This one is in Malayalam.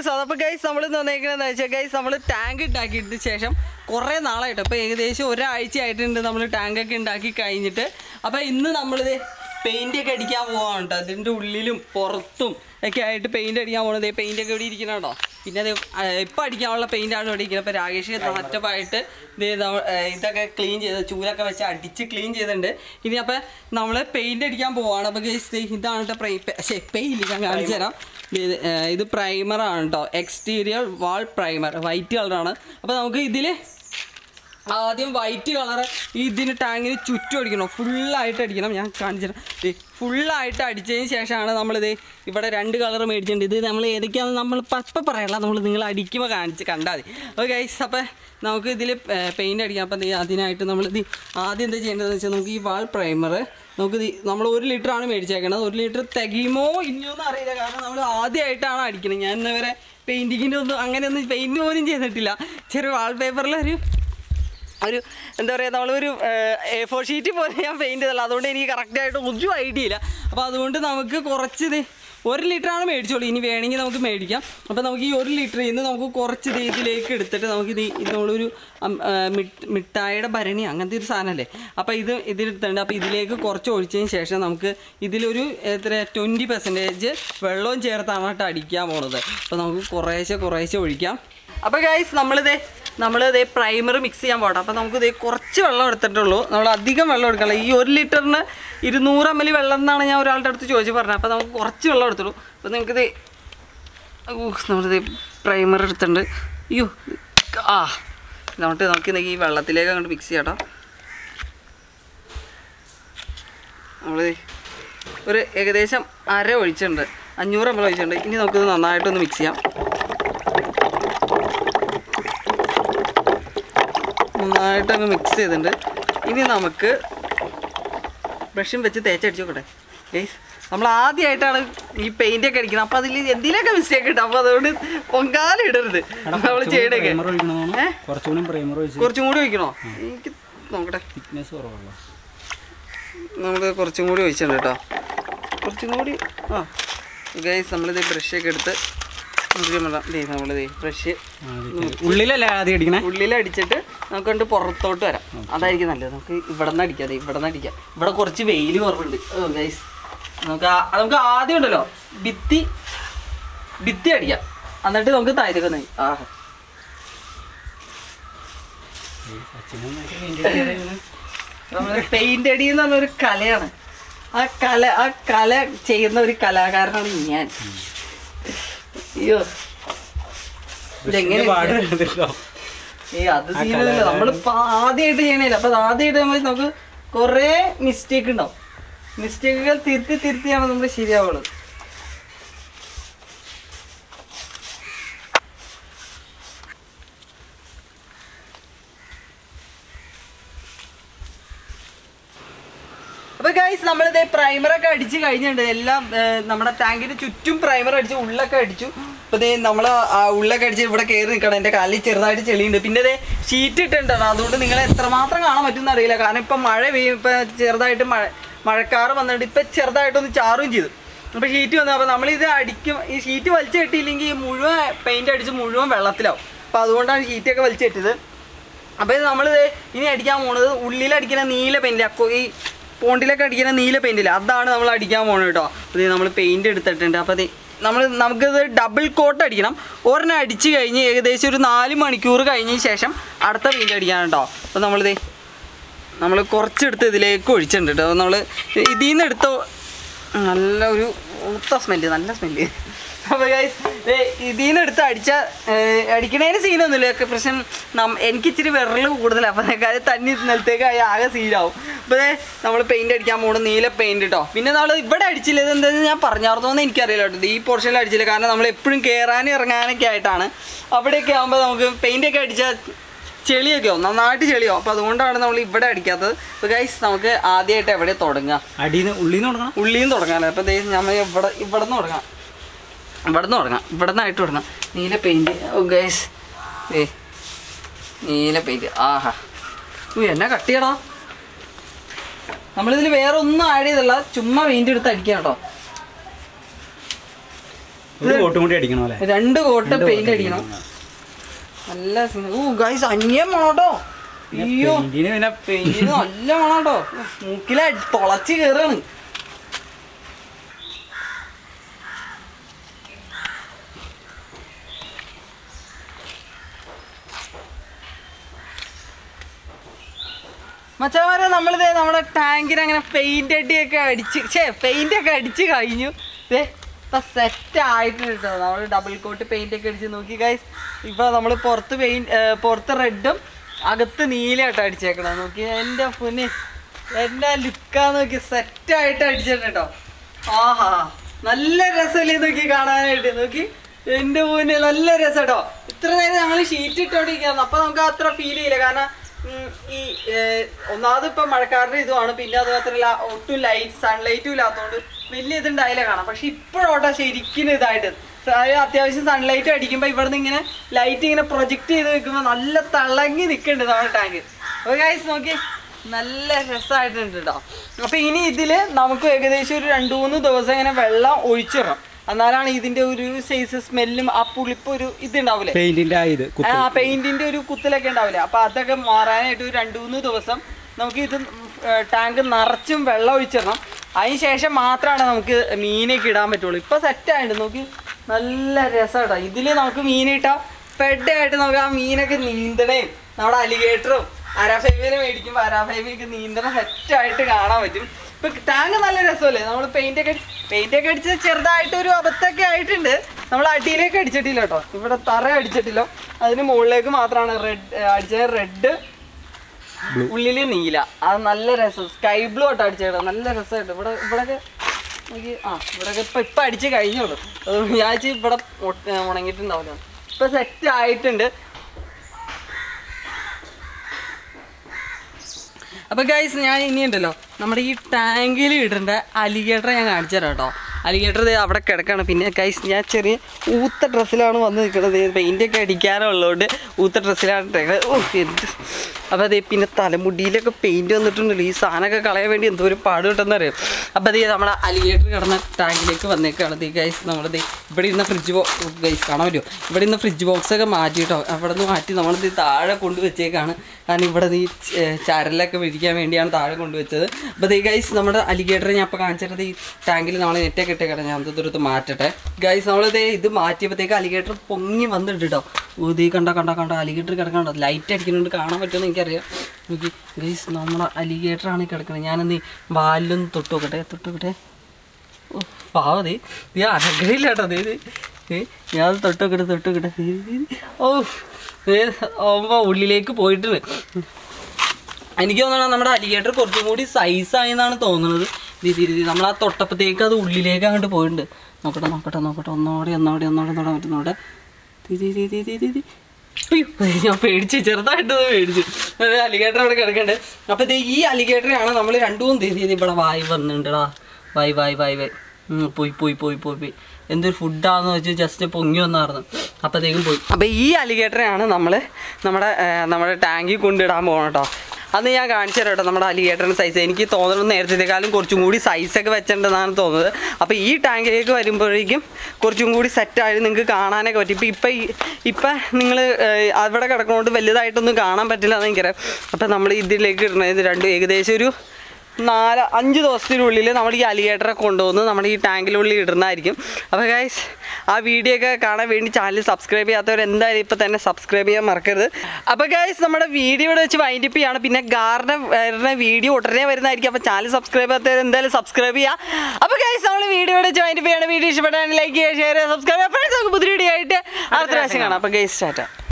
വീഡിയോയിലേക്ക് സ്വാഗതം അപ്പോൾ ഗൈസ് നമ്മൾ തന്നേക്കണെന്ന് വെച്ചാൽ ഗൈസ് നമ്മൾ ടാങ്ക് ഉണ്ടാക്കിയിട്ട് ശേഷം കുറേ നാളായിട്ട് അപ്പോൾ ഏകദേശം ഒരാഴ്ച ആയിട്ടുണ്ട് നമ്മൾ ടാങ്കൊക്കെ ഉണ്ടാക്കി കഴിഞ്ഞിട്ട് അപ്പോൾ ഇന്ന് നമ്മളിത് പെയിൻ്റ് ഒക്കെ അടിക്കാൻ പോവാണ് കേട്ടോ അതിൻ്റെ ഉള്ളിലും പുറത്തും ഒക്കെ ആയിട്ട് പെയിൻ്റ് അടിക്കാൻ പോകുന്നത് പെയിൻ്റ് ഒക്കെ ഇവിടെ ഇരിക്കണം കേട്ടോ പിന്നെ അത് ഇപ്പം അടിക്കാനുള്ള പെയിൻ്റാണ് ഇവിടെ ഇരിക്കുന്നത് അപ്പോൾ രാകേഷ് നാറ്റപ്പായിട്ട് ഇത് നമ്മ- ഏ, ഇതൊക്കെ ക്ലീൻ ചെയ്ത് ചൂലൊക്കെ വെച്ച് അടിച്ച് ക്ലീൻ ചെയ്തിട്ടുണ്ട് ഇനി അപ്പോൾ നമ്മൾ പെയിൻ്റ് അടിക്കാൻ പോവാണ് അപ്പോൾ ഗൈസ് ഇതാണ് കേട്ടോ പ്രൈ പെയില് ഞാൻ കാണിച്ചു തരാം ഇത് ഏ, ഇത് പ്രൈമറാണ് കേട്ടോ എക്സ്റ്റീരിയർ വാൾ പ്രൈമർ വൈറ്റ് കളറാണ് അപ്പോൾ നമുക്ക് ഇതിൽ ആദ്യം വൈറ്റ് കളർ ഇതിന് ടാങ്കിന് ചുറ്റും അടിക്കണം ഫുള്ളായിട്ട് അടിക്കണം ഞാൻ കാണിച്ചുതരാം ഫുള്ളായിട്ട് അടിച്ചതിന് ശേഷമാണ് നമ്മളിത് ഇവിടെ രണ്ട് കളർ മേടിച്ചിട്ടുണ്ട് ഇത് നമ്മൾ ഏതൊക്കെയാണെന്ന് നമ്മൾ ഇപ്പം പറയല്ല നമ്മൾ നിങ്ങൾ അടിക്കുമ്പോൾ കാണിച്ച് കണ്ടാൽ മതി ഓക്കെ ഗൈസ് അപ്പോൾ നമുക്ക് ഇതിൽ പെയിൻറ് അടിക്കാം അപ്പം ദേ അതിനായിട്ട് നമ്മൾ ഇത് ആദ്യം എന്താ ചെയ്യേണ്ടതെന്ന് വെച്ചാൽ നമുക്ക് ഈ വാൾ പ്രൈമർ നമുക്ക് ഇത് നമ്മൾ ഒരു ലിറ്റർ ആണ് മേടിച്ചേക്കണത് ഒരു ലിറ്റർ തികയുമോ ഇല്ലയോ എന്ന് അറിയില്ല കാരണം നമ്മൾ ആദ്യമായിട്ടാണ് അടിക്കുന്നത് ഞാൻ ഇന്നവരെ പെയിൻറ്റിങ്ങിൻ്റെ ഒന്നും അങ്ങനെയൊന്നും പെയിൻറ്റ് പോലും ചെയ്തിട്ടില്ല ചെറിയ വാൾ പേപ്പറിലൊരു ഒരു എന്താ പറയുക നമ്മളൊരു എ ഫോർ ഷീറ്റ് പോലെ ഞാൻ പെയിൻറ്റ് ചെയ്തല്ല അതുകൊണ്ട് എനിക്ക് കറക്റ്റായിട്ട് ഒരു ഐഡിയ ഇല്ല അപ്പോൾ അതുകൊണ്ട് നമുക്ക് കുറച്ച് ഇത് ഒരു ലിറ്ററാണ് മേടിച്ചോളൂ ഇനി വേണമെങ്കിൽ നമുക്ക് മേടിക്കാം അപ്പോൾ നമുക്ക് ഈ ഒരു ലിറ്ററിൽ നിന്ന് നമുക്ക് കുറച്ച് ഇത് ഇതിലേക്ക് എടുത്തിട്ട് നമുക്ക് ഇത് ഇത് നമ്മളൊരു അം, ആ, മിഠ്- മിഠായിയുടെ ഭരണി അങ്ങനത്തെ ഒരു സാധനമല്ലേ അപ്പോൾ ഇത് ഇതിലെടുത്തുണ്ട് അപ്പോൾ ഇതിലേക്ക് കുറച്ച് ഒഴിച്ചതിന് ശേഷം നമുക്ക് ഇതിലൊരു എത്ര ട്വൻറ്റി പെർസെൻറ്റേജ് വെള്ളവും ചേർത്താണ് കേട്ടോ അടിക്കാൻ പോണത് അപ്പോൾ നമുക്ക് കുറേശ്ശെ കുറേശ്ശെ ഒഴിക്കാം അപ്പോൾ ഗൈസ് നമ്മളിതേ നമ്മളിതേ പ്രൈമർ മിക്സ് ചെയ്യാൻ പോകട്ടെ അപ്പോൾ നമുക്ക് ഇതേ കുറച്ച് വെള്ളം എടുത്തിട്ടുള്ളൂ നമ്മൾ അധികം വെള്ളം എടുക്കണം ഈ ഒരു ലിറ്ററിന് ഇരുന്നൂറ് എം എൽ വെള്ളം എന്നാണ് ഞാൻ ഒരാളുടെ അടുത്ത് ചോദിച്ചു പറഞ്ഞത് അപ്പോൾ നമുക്ക് കുറച്ച് വെള്ളം എടുത്തുള്ളൂ അപ്പോൾ നിങ്ങൾക്കിത് നമ്മളിത് പ്രൈമർ എടുത്തിട്ടുണ്ട് അയ്യോ ആ എന്നിട്ട് നമുക്ക് ഈ വെള്ളത്തിലേക്ക് അങ്ങോട്ട് മിക്സ് ചെയ്യാം കേട്ടോ നമ്മൾ ഒരു ഏകദേശം അര ഒഴിച്ചിട്ടുണ്ട് അഞ്ഞൂറ് എം എൽ ഒഴിച്ചിട്ടുണ്ട് ഇനി നമുക്കിത് നന്നായിട്ടൊന്ന് മിക്സ് ചെയ്യാം നന്നായിട്ട് അങ്ങ് മിക്സ് ചെയ്തിട്ടുണ്ട് ഇനി നമുക്ക് ബ്രഷും വെച്ച് തേച്ചടിച്ചു നോക്കട്ടെ ഗൈസ് നമ്മൾ ആദ്യമായിട്ടാണ് ഈ പെയിന്റ് ഒക്കെ അടിക്കുന്നത് അപ്പോൾ അതിൽ എന്തെങ്കിലുമൊക്കെ മിസ്റ്റേക്ക് കിട്ടും അപ്പോൾ അതുകൊണ്ട് പൊങ്കാലം ഇടരുത് നമ്മൾ ചെയ്യണൊക്കെ പ്രൈമർ ഒഴിക്കണമെന്നാണ് ഏ? കുറച്ചുകൂടി പ്രൈമർ ഒഴിച്ച് കുറച്ചും കൂടി ഒഴിക്കണോ എനിക്ക് നോക്കട്ടെ തിക്നെസ് കുറവുള്ള നമ്മൾ കുറച്ചും കൂടി ഒഴിച്ചിട്ടുണ്ട് കേട്ടോ കുറച്ചും കൂടി ആ ഗൈസ് നമ്മളിത് ബ്രഷൊക്കെ എടുത്ത് നമ്മളിത് ബ്രഷ് ഉള്ളിലല്ലേ ആദ്യം അടിക്കണേ ഉള്ളിൽ അടിച്ചിട്ട് നമുക്ക് കണ്ട് പുറത്തോട്ട് വരാം അതായിരിക്കും നല്ലത് നമുക്ക് ഇവിടെ നിന്ന് അടിക്കാം ദേ ഇവിടെ നിന്ന് അടിക്കാം ഇവിടെ കുറച്ച് വെയിൽ കുറവുണ്ട് ഗൈസ് നമുക്ക് ആ- നമുക്ക് ആദ്യം ഉണ്ടല്ലോ ഭിത്തി ഭിത്തി അടിക്കാം എന്നിട്ട് നമുക്ക് താഴത്തേക്ക് നയി ആ നമ്മൾ പെയിന്റ് അടി എന്ന് പറഞ്ഞ ഒരു കലയാണ് ആ കല ആ കല ചെയ്യുന്ന ഒരു കലാകാരനാണ് ഞാൻ അയ്യോ ഇതെങ്ങനെ ഏയ് അത് സീനല്ല നമ്മളിപ്പോ ആദ്യമായിട്ട് ചെയ്യണില്ല അപ്പൊ ആദ്യമായിട്ട് നമ്മൾ നമുക്ക് കുറേ മിസ്റ്റേക്ക് ഉണ്ടാവും മിസ്റ്റേക്കുകൾ തിരുത്തി തിരുത്തിയാണ് നമ്മൾ ശരിയാവുള്ളൂ അപ്പൊ ഗൈസ് നമ്മളിത് പ്രൈമറൊക്കെ അടിച്ച് കഴിഞ്ഞിട്ടുണ്ട് എല്ലാം ഏർ, നമ്മുടെ ടാങ്കിന് ചുറ്റും പ്രൈമർ അടിച്ച് ഉള്ളൊക്കെ അടിച്ചു അപ്പൊ ദേ നമ്മൾ ഉള്ളൊക്കെ അടിച്ച് ഇവിടെ കയറി നിൽക്കണം എൻ്റെ കാലിൽ ചെറുതായിട്ട് ചെളിയുണ്ട് പിന്നെ ദേ ഷീറ്റ് ഇട്ടിട്ടുണ്ടോ അതുകൊണ്ട് നിങ്ങൾ എത്രമാത്രം കാണാൻ പറ്റുമെന്ന് അറിയില്ല കാരണം ഇപ്പം മഴ പെയ്യും ഇപ്പം ചെറുതായിട്ട് മഴ മഴക്കാറ് വന്നിട്ട് ഇപ്പം ചെറുതായിട്ടൊന്ന് ചാറുകയും ചെയ്തു അപ്പോൾ ഷീറ്റ് വന്നു അപ്പോൾ നമ്മളിത് അടിക്കും ഈ ഷീറ്റ് വലിച്ചു കെട്ടിയില്ലെങ്കിൽ ഈ മുഴുവൻ പെയിന്റ് അടിച്ച് മുഴുവൻ വെള്ളത്തിലാവും അപ്പോൾ അതുകൊണ്ടാണ് ഷീറ്റൊക്കെ വലിച്ചു കെട്ടിയത് അപ്പോൾ ഇത് നമ്മൾ ഇനി അടിക്കാൻ പോണത് ഉള്ളിലടിക്കുന്ന നീല പെയിന്റ് അക്കോ ഈ പോണ്ടിലൊക്കെ അടിക്കുന്ന നീല പെയിന്റില്ല അതാണ് നമ്മൾ അടിക്കാൻ പോണത് കേട്ടോ ഇത് നമ്മൾ പെയിന്റ് എടുത്തിട്ടുണ്ട് അപ്പോൾ അത് നമ്മൾ നമുക്കിത് ഡബിൾ കോട്ട് അടിക്കണം ഒരെണ്ണം അടിച്ച് കഴിഞ്ഞ് ഏകദേശം ഒരു നാല് മണിക്കൂർ കഴിഞ്ഞതിന് ശേഷം അടുത്ത പെയിന്റ് അടിക്കാൻ കേട്ടോ അപ്പോൾ നമ്മളിത് നമ്മൾ കുറച്ചെടുത്ത് ഇതിലേക്ക് ഒഴിച്ചിട്ടുണ്ട് കേട്ടോ നമ്മൾ ഇതിൽ നിന്ന് എടുത്ത നല്ല ഒരു ഊത്ത സ്മെല്ല് നല്ല സ്മെല്ല് അപ്പോൾ ഗൈസ് ഇതിൽ നിന്ന് എടുത്ത് അടിച്ച അടിക്കണേന് സീനൊന്നുമില്ല ഒക്കെ പ്രശ്നം നം എനിക്ക് ഇച്ചിരി വിരൽ കൂടുതലാണ് അപ്പോൾ കാര്യം തന്നി നിലത്തേക്ക് ആയി ആകെ സീനാവും അപ്പോൾ നമ്മൾ പെയിൻറ് അടിക്കാൻ പോകുന്നത് നീല പെയിൻറ് കേട്ടോ പിന്നെ നമ്മൾ ഇവിടെ അടിച്ചില്ല ഇത് എന്താണെന്ന് ഞാൻ പറഞ്ഞാർന്നോന്ന് എനിക്കറിയില്ല കേട്ടോ ഇത് ഈ പോർഷനിൽ അടിച്ചില്ല കാരണം നമ്മൾ എപ്പോഴും കയറാനും ഇറങ്ങാനൊക്കെ ആയിട്ടാണ് അവിടെയൊക്കെ ആകുമ്പോൾ നമുക്ക് പെയിൻ്റൊക്കെ അടിച്ചാൽ ചെളിയൊക്കെ ആവും നന്നായിട്ട് ചെളിയാവും അപ്പോൾ അതുകൊണ്ടാണ് നമ്മൾ ഇവിടെ അടിക്കാത്തത് അപ്പോൾ ഗൈസ് നമുക്ക് ആദ്യമായിട്ട് എവിടെ തുടങ്ങാം അടിയിൽ ഉള്ളിൽ നിന്ന് കൊടുക്കണം ഉള്ളിൽ നിന്ന് തുടങ്ങാമല്ലോ അപ്പോൾ ദേ നമ്മൾ ഇവിടെ ഇവിടെ നിന്ന് തുടങ്ങാം ഇവിടെ നിന്ന് തുടങ്ങാം ഇവിടെ നിന്നായിട്ട് തുടങ്ങാം നീല പെയിൻറ്റ് ഓ ഗൈസ് ഏ നീല പെയിൻറ്റ് ആഹാ ഉയ്യ് എന്നാ കട്ടിയടാ നമ്മളിതിൽ വേറെ ഒന്നും ആഡ് ചെയ്തല്ല ചുമ്മാ പെയിൻറ്റ് എടുത്ത് അടിക്കാം കേട്ടോ ഒരു കോട്ടും കൂടി അടിക്കണം അല്ലേ രണ്ട് കോട്ട് പെയിന്റ് അടിക്കണം നല്ല സീന- ഓ ഗൈസ് അന്യം വേണോട്ടോ അയ്യോ പെയിന്റിന് പിന്നെ പെയിന്റിന് നല്ല വേണോട്ടോ മൂക്കിലെ തുളച്ച് കയറാണ് മച്ചമാരെ നമ്മളിത് നമ്മുടെ ടാങ്കിന് അങ്ങനെ പെയിന്റ് അടിയൊക്കെ അടിച്ച് ഛേ പെയിന്റ് ഒക്കെ അടിച്ച് കഴിഞ്ഞു ദേ ഇപ്പൊ സെറ്റ് ആയിട്ടുണ്ട് കേട്ടോ നമ്മൾ ഡബിൾ കോട്ട് പെയിന്റ് ഒക്കെ അടിച്ച് നോക്കി ഗൈസ് ഇപ്പൊ നമ്മൾ പുറത്ത് പെയിന്റ് പുറത്ത് റെഡും അകത്ത് നീലയായിട്ട് അടിച്ചേക്കണം നോക്കി എൻ്റെ പൊന്നെ എൻ്റെ ലുക്കാ നോക്കി സെറ്റ് ആയിട്ട് അടിച്ചിട്ടുണ്ട് കേട്ടോ ആഹാ നല്ല രസമല്ലേ നോക്കി കാണാനായിട്ട് നോക്കി എൻ്റെ പൊന്നെ നല്ല രസം കേട്ടോ ഇത്ര നേരം ഞങ്ങൾ ഷീറ്റ് ഇട്ടോണ്ടിരിക്കുന്നു അപ്പൊ നമുക്ക് അത്ര ഫീൽ ചെയ്യില്ല കാരണം ഉം, ഈ ഏർ, ഒന്നാമത് ഇപ്പൊ മഴക്കാരുടെ ഇതുമാണ് പിന്നെ അത് മാത്രമല്ല ഒട്ടും ലൈറ്റ് സൺലൈറ്റും ഇല്ലാത്തതുകൊണ്ട് വലിയ ഇതുണ്ടായില്ല കാണാം പക്ഷെ ഇപ്പോഴോട്ടാ ശരിക്കും ഇതായിട്ട് അതായത് അത്യാവശ്യം സൺലൈറ്റ് അടിക്കുമ്പോൾ ഇവിടുന്ന് ഇങ്ങനെ ലൈറ്റ് ഇങ്ങനെ പ്രൊജക്റ്റ് ചെയ്ത് വെക്കുമ്പോൾ നല്ല തിളങ്ങി നിൽക്കുന്നുണ്ട് നമ്മുടെ ടാങ്ക് അപ്പോൾ ഗൈസ് നോക്കി നല്ല രസമായിട്ടുണ്ട് കേട്ടോ അപ്പോൾ ഇനി ഇതിൽ നമുക്ക് ഏകദേശം ഒരു രണ്ട് മൂന്ന് ദിവസം ഇങ്ങനെ വെള്ളം ഒഴിച്ചിടണം എന്നാലാണ് ഇതിന്റെ ഒരു സൈസ് സ്മെല്ലും ആ പുളിപ്പ് ഒരു ഇതുണ്ടാവില്ലേ പെയിന്റിന്റെ ആ ഇത് കുത്ത്. ആ പെയിന്റിന്റെ ഒരു കുത്തലൊക്കെ ഉണ്ടാവില്ലേ അപ്പൊ അതൊക്കെ മാറാനായിട്ട് ഒരു രണ്ട് മൂന്ന് ദിവസം നമുക്ക് ഇത് ടാങ്ക് നിറച്ചും വെള്ളം ഒഴിച്ചിടണം അതിന് ശേഷം മാത്രമാണ് നമുക്ക് മീനൊക്കെ ഇടാൻ പറ്റുള്ളൂ ഇപ്പൊ സെറ്റ് ആയിട്ട് നോക്കി നല്ല രസമാട്ടോ ഇതില് നമുക്ക് മീനിട്ടാ പെഡായിട്ട് നമുക്ക് ആ മീനൊക്കെ നീന്തണേയും നമ്മുടെ അലിഗേറ്ററും അരാഫൈവിനെ മേടിക്കുമ്പോൾ അരാഫൈവിക്ക് നീന്തണം സെറ്റായിട്ട് കാണാൻ പറ്റും ഇപ്പൊ ടാങ്ക് നല്ല രസമല്ലേ നമ്മൾ പെയിന്റ് ഒക്കെ പെയിന്റ് ഒക്കെ അടിച്ച് ചെറുതായിട്ട് ഒരു അബദ്ധമൊക്കെ ആയിട്ടുണ്ട് നമ്മൾ അടിയിലേക്ക് അടിച്ചിട്ടില്ല കേട്ടോ ഇവിടെ തറ അടിച്ചിട്ടില്ല അതിന് മുകളിലേക്ക് മാത്രമാണ് റെഡ് അടിച്ചത് റെഡ് ഉള്ളില് നീല അത് നല്ല രസം സ്കൈ ബ്ലൂ ആട്ടോ അടിച്ചേട്ടോ നല്ല രസമായിട്ട് ഇവിടെ ഇവിടെയൊക്കെ നോക്കി ആ ഇവിടെയൊക്കെ ഇപ്പൊ ഇപ്പൊ അടിച്ച് കഴിഞ്ഞോളൂ അത് ഞാൻ വിചാരിച്ചു ഇവിടെ ഒട്ട് ഉണങ്ങിയിട്ടുണ്ടാവില്ല ഇപ്പൊ സെറ്റ് ആയിട്ടുണ്ട് അപ്പൊ ഗൈസ് ഞാൻ ഇനി ഉണ്ടല്ലോ നമ്മുടെ ഈ ടാങ്കിൽ ഇടേണ്ട അലിഗേറ്റർ ഞാൻ കാണിച്ചു തരാം കേട്ടോ അലിഗേറ്റർ അവിടെ കിടക്കാണ് പിന്നെ ഗൈസ് ഞാൻ ചെറിയ ഊത്ത ഡ്രസ്സിലാണ് വന്ന് നിൽക്കുന്നത് പെയിന്റ് ഒക്കെ അടിക്കാനുള്ളതുകൊണ്ട് ഊത്ത ഡ്രസ്സിലാണ് ഇട്ടേക്കുന്നത്. ഓ എന്ത് അപ്പോൾ അതേ പിന്നെ തലമുടിയിലൊക്കെ പെയിന്റ് വന്നിട്ടുണ്ടല്ലോ ഈ സാധനമൊക്കെ കളയാൻ വേണ്ടി എന്തോ ഒരു പാട് കിട്ടുന്ന അറിയാം അപ്പോൾ അതേ നമ്മുടെ അലിഗേറ്റർ കിടന്ന ടാങ്കിലേക്ക് വന്നേക്കാണ് ദേ ഗൈസ് നമ്മളത് ഇവിടെ ഇരുന്ന ഫ്രിഡ്ജ് ബോക്സ് ഗൈസ് കാണാൻ പറ്റുമോ ഇവിടെ ഇരുന്ന ഫ്രിഡ്ജ് ബോക്സ് ഒക്കെ മാറ്റിയിട്ടോ അവിടെ നിന്ന് മാറ്റി നമ്മളിത് താഴെ കൊണ്ടുവച്ചേക്കാണ് കാരണം ഇവിടെ ഈ ച- ചരലൊക്കെ വിരിക്കാൻ വേണ്ടിയാണ് താഴെ കൊണ്ടുവച്ചത് അപ്പോൾ ദേ ഗൈസ് നമ്മുടെ അലിഗേറ്റർ ഞാൻ ഇപ്പോൾ കാണിച്ചിട്ട് ഈ ടാങ്കിൽ നമ്മൾ നെറ്റൊക്കെ ഇട്ടേക്കട്ടെ ഞാൻ ദൂരത്ത് മാറ്റട്ടെ ഗൈസ് നമ്മളിതേ ഇത് മാറ്റിയപ്പോഴത്തേക്ക് അലിഗേറ്റർ പൊങ്ങി വന്നിട്ടുണ്ട് കേട്ടോ ഊതി കണ്ട കണ്ട കണ്ട അലിഗേറ്റർ കിടക്കണ്ട ലൈറ്റ് അടിക്കുന്നുണ്ട് കാണാൻ പറ്റുമെന്ന് എനിക്കറിയാം നോക്കി ഗൈസ് നമ്മുടെ അലിഗേറ്റർ ആണ് ഈ കിടക്കുന്നത് ഞാനൊന്ന് ഈ വാലിലൊന്ന് തൊട്ട് നോക്കട്ടെ തൊട്ട് നോക്കട്ടെ ഓ പാവതേ ഇത് അനുഗ്രഹില്ല കേട്ടോ ദേ ഇത് ഏ ഞാൻ തൊട്ട് നോക്കട്ടെ തൊട്ട് നോക്കട്ടെ ദേ, ദേ, ദേ. ഓ ദേ, ആവുമ്പോ ഉള്ളിലേക്ക് പോയിട്ടുണ്ട് എനിക്ക് തോന്നണം നമ്മുടെ അലിഗേറ്റർ കുറച്ചും കൂടി സൈസായി എന്നാണ് തോന്നുന്നത് നമ്മൾ ആ തൊട്ടപ്പത്തേക്ക് അത് ഉള്ളിലേക്ക് അങ്ങോട്ട് പോയിട്ടുണ്ട് നോക്കട്ടെ നോക്കട്ടെ നോക്കട്ടെ ഒന്നോടെ ഒന്നോടെ ഒന്നോടെ ഒന്നോടെ പറ്റുന്നോടെ ഞാൻ പേടിച്ച് ചെറുതായിട്ട് പേടിച്ചു അലിഗേറ്റർ അവിടെ കിടക്കണ്ട് അപ്പൊ ദേ ഈ അലിഗേറ്ററാണ് നമ്മൾ രണ്ടു മൂന്ന് തീയതി ഇവിടെ വായി വന്നിട്ടുണ്ടടാ വായി വായി വായി വായി ഉം, പോയി പോയി പോയി പോയി പോയി എന്തൊരു ഫുഡാന്ന് വെച്ച് ജസ്റ്റ് പൊങ്ങി വന്നായിരുന്നു അപ്പോഴത്തേക്കും പോയി അപ്പോൾ ഈ അലിഗേറ്ററാണ് നമ്മൾ നമ്മുടെ ആ, നമ്മുടെ ടാങ്കിൽ കൊണ്ടിടാൻ പോകണം കേട്ടോ അന്ന് ഞാൻ കാണിച്ചു തരാം കേട്ടോ നമ്മുടെ അലിഗേറ്ററിൻ്റെ സൈസ് എനിക്ക് തോന്നുന്നത് നേരത്തേക്കാളും കുറച്ചും കൂടി സൈസൊക്കെ വെച്ചിട്ടുണ്ടെന്നാണ് തോന്നുന്നത് അപ്പോൾ ഈ ടാങ്കിലേക്ക് വരുമ്പോഴേക്കും കുറച്ചും കൂടി സെറ്റായി നിങ്ങൾക്ക് കാണാനൊക്കെ പറ്റും ഇപ്പം ഇപ്പം ഈ- ഇപ്പം നിങ്ങൾ അവിടെ കിടക്കുന്നതുകൊണ്ട് വലുതായിട്ടൊന്നും കാണാൻ പറ്റില്ല എന്ന് എനിക്കറിയാം അപ്പം നമ്മൾ ഇതിലേക്ക് ഇടുന്നത് രണ്ടും ഏകദേശം ഒരു നാല് അഞ്ച് ദിവസത്തിനുള്ളിൽ നമ്മൾ ഈ അലിഗേറ്ററെ കൊണ്ടുവന്ന് നമ്മുടെ ഈ ടാങ്കിനുള്ളിൽ ഇടുന്നതായിരിക്കും അപ്പോൾ ഗൈസ് ആ വീഡിയോ ഒക്കെ കാണാൻ വേണ്ടി ചാനൽ സബ്സ്ക്രൈബ് ചെയ്യാത്തവർ എന്തായാലും ഇപ്പോൾ തന്നെ സബ്സ്ക്രൈബ് ചെയ്യാൻ മറക്കരുത് അപ്പോൾ ഗൈസ് നമ്മുടെ വീഡിയോ ഇവിടെ വെച്ച് വൈൻഡപ്പ് ചെയ്യാണ് പിന്നെ ഗാറിൻ്റെ വരുന്ന വീഡിയോ ഉടനെ വരുന്നതായിരിക്കും അപ്പോൾ ചാനൽ സബ്സ്ക്രൈബ് ചെയ്യാത്തവർ എന്തായാലും സബ്സ്ക്രൈബ് ചെയ്യുക അപ്പോൾ ഗൈസ് നമ്മൾ വീഡിയോ ഇവിടെ വെച്ച് വൈൻഡപ്പ് ചെയ്യാണ് വീഡിയോ ഇഷ്ടപ്പെട്ടാൽ ലൈക്ക് ചെയ്യുക ഷെയർ ചെയ്യുക സബ്സ്ക്രൈബ് ചെയ്യുക ഫ്രണ്ട്സ് നമുക്ക് പുതിയ വീഡിയോ ആയിട്ട് അടുത്ത പ്രാവശ്യം കാണാം അപ്പോൾ ഗൈസ് സ്റ്റാർട്ട്